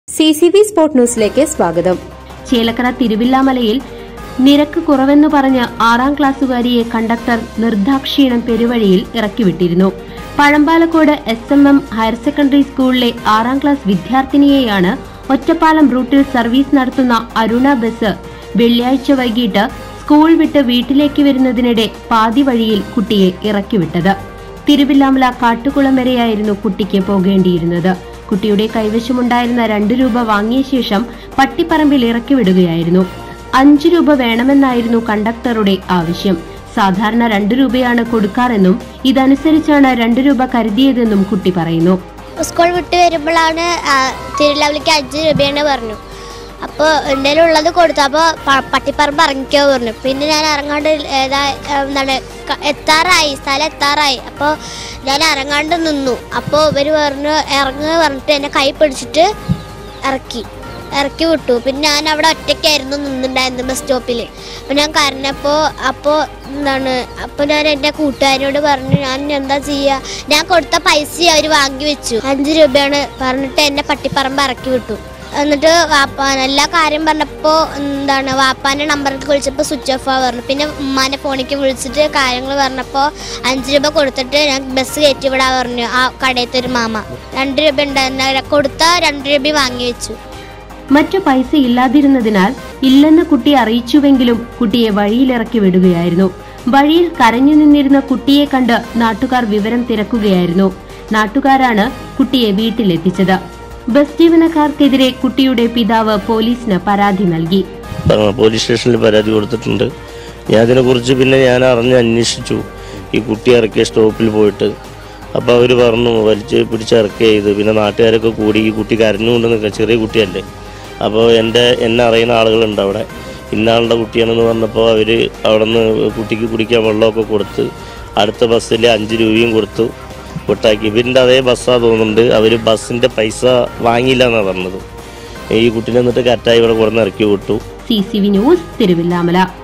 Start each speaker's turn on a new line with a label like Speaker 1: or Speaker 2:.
Speaker 1: C C B sport ന്യൂസിലേക്ക് സ്വാഗതം
Speaker 2: ചേലക്കര തിരുവില്ലാമലയിൽ നിരക്ക് കുറവെന്ന് പറഞ്ഞ് ആറാം ക്ലാസ്സുകാരിയെ കണ്ടക്ടർ നിർദാക്ഷിണ്യം പെരുവഴിയിൽ ഇറക്കിവിട്ടിരുന്നു Pazhampalakode S M M higher secondary സ്കൂളിലെ ആറാം ക്ലാസ് വിദ്യാർത്ഥിനിയെയാണ് ഒറ്റപ്പാലം റൂട്ടിൽ സർവീസ് നടത്തുന്ന അരുണ ബസ് വെള്ളിയാഴ്ച വൈകിട്ട് സ്കൂൾ വിട്ട് വീട്ടിലേക്ക് വരുന്നതിനിടെ പാതി വഴിയിൽ കുട്ടിയെ ഇറക്കിവിട്ടത് തിരുവില്ലാമല കാട്ടുകുളം വരെയായിരുന്നു കുട്ടിക്ക് പോകേണ്ടിയിരുന്നത് കുട്ടിയുടെ കൈവശമുണ്ടായിരുന്ന രണ്ടു രൂപ വാങ്ങിയ ശേഷം പട്ടിപ്പറമ്പിൽ ഇറക്കി വിടുകയായിരുന്നു അഞ്ചു രൂപ വേണമെന്നായിരുന്നു കണ്ടക്ടറുടെ ആവശ്യം സാധാരണ രണ്ടു രൂപയാണ് കൊടുക്കാറെന്നും ഇതനുസരിച്ചാണ് രണ്ടു രൂപ കരുതിയതെന്നും കുട്ടി പറയുന്നു
Speaker 3: സ്കൂൾ വിട്ട് വരുമ്പോഴാണ് തിരുലവലിക്ക് അഞ്ച് രൂപയാണ് പറഞ്ഞു അപ്പോൾ എന്തെങ്കിലും ഉള്ളത് കൊടുത്തു അപ്പോൾ പട്ടിപ്പറമ്പ് ഇറങ്ങിക്കോ പറഞ്ഞു പിന്നെ ഞാൻ ഇറങ്ങാണ്ട് ഏതാ എന്താണ് ക- എത്താറായി സ്ഥലം എത്താറായി അപ്പോൾ ഞാൻ ഇറങ്ങാണ്ട് നിന്നു അപ്പോൾ ഇവർ പറഞ്ഞു ഇറങ്ങുക പറഞ്ഞിട്ട് എന്നെ കൈ പിടിച്ചിട്ട് ഇറക്കി ഇറക്കി വിട്ടു പിന്നെ ഞാൻ അവിടെ ഒറ്റയ്ക്കായിരുന്നു നിന്നിട്ടുണ്ടായിരുന്നത് ബസ് സ്റ്റോപ്പിൽ അപ്പോൾ ഞാൻ കരഞ്ഞപ്പോൾ അപ്പോൾ എന്താണ് അപ്പോൾ ഞാൻ എൻ്റെ കൂട്ടുകാരിയോട് പറഞ്ഞു ഞാൻ എന്താ ചെയ്യുക ഞാൻ കൊടുത്ത പൈസ അവർ വാങ്ങി വെച്ചു അഞ്ച് രൂപയാണ് പറഞ്ഞിട്ട് എന്നെ പട്ടിപ്പറമ്പ് ഇറക്കി വിട്ടു എന്നിട്ട് വാപ്പാൻ എല്ലാ കാര്യം പറഞ്ഞപ്പോൾ എന്താണ് വാപ്പാൻ്റെ നമ്പറിൽ വിളിച്ചപ്പോൾ സ്വിച്ച് ഓഫ് ആ പറഞ്ഞു പിന്നെ ഉമ്മാൻ്റെ ഫോണിലേക്ക് വിളിച്ചിട്ട് കാര്യങ്ങൾ പറഞ്ഞപ്പോൾ അഞ്ച് രൂപ കൊടുത്തിട്ട് ഞാൻ ബസ് കയറ്റി വിടാൻ പറഞ്ഞു ആ കടയത്തെ ഒരു മാമ രണ്ട് രൂപ ഉണ്ടായിരുന്ന കൊടുത്ത രണ്ട് രൂപ വാങ്ങി വെച്ചു
Speaker 2: മറ്റു പൈസ ഇല്ലാതിരുന്നതിനാൽ ഇല്ലെന്ന് കുട്ടി അറിയിച്ചുവെങ്കിലും കുട്ടിയെ വഴിയിലിറക്കി വിടുകയായിരുന്നു വഴിയിൽ കരഞ്ഞു നിന്നിരുന്ന കുട്ടിയെ കണ്ട് നാട്ടുകാർ വിവരം തിരക്കുകയായിരുന്നു നാട്ടുകാരാണ് കുട്ടിയെ വീട്ടിലെത്തിച്ചത് ബസ് ജീവനക്കാർക്കെതിരെ കുട്ടിയുടെ പിതാവ് പോലീസിന് പരാതി നൽകി
Speaker 4: ആ, പോലീസ് സ്റ്റേഷനിൽ പരാതി കൊടുത്തിട്ടുണ്ട് ഞാൻ അതിനെക്കുറിച്ച് പിന്നെ ഞാൻ അറിഞ്ഞ് അന്വേഷിച്ചു ഈ കുട്ടി ഇറക്കിയ സ്റ്റോപ്പിൽ പോയിട്ട് അപ്പോൾ അവർ പറഞ്ഞു വലിച്ച് പിടിച്ചിറക്കുക ചെയ്ത് പിന്നെ നാട്ടുകാരൊക്കെ കൂടി ഈ കുട്ടി കരഞ്ഞുകൊണ്ട് നിൽക്കുക ചെറിയ കുട്ടിയല്ലേ അപ്പോൾ എൻ്റെ എന്നെ അറിയുന്ന ആളുകളുണ്ട് അവിടെ ഇന്നാളുടെ കുട്ടിയാണെന്ന് പറഞ്ഞപ്പോൾ അവർ അവിടെ നിന്ന് കുട്ടിക്ക് കുടിക്കാൻ വെള്ളമൊക്കെ കൊടുത്ത് അടുത്ത ബസ്സിൽ അഞ്ച് രൂപയും കൊടുത്തു വിട്ടാക്കി ഇവരിൻ്റെ അതേ ബസ്സാണ് തോന്നുന്നുണ്ട് അവർ ബസ്സിൻ്റെ പൈസ വാങ്ങിയില്ല എന്നാണ് പറഞ്ഞത് ഈ കുട്ടീനെ എന്നിട്ട് കറക്റ്റായി ഇവിടെ കൊടുന്ന് ഇറക്കി വിട്ടു
Speaker 2: C C V news Thiruvilwamala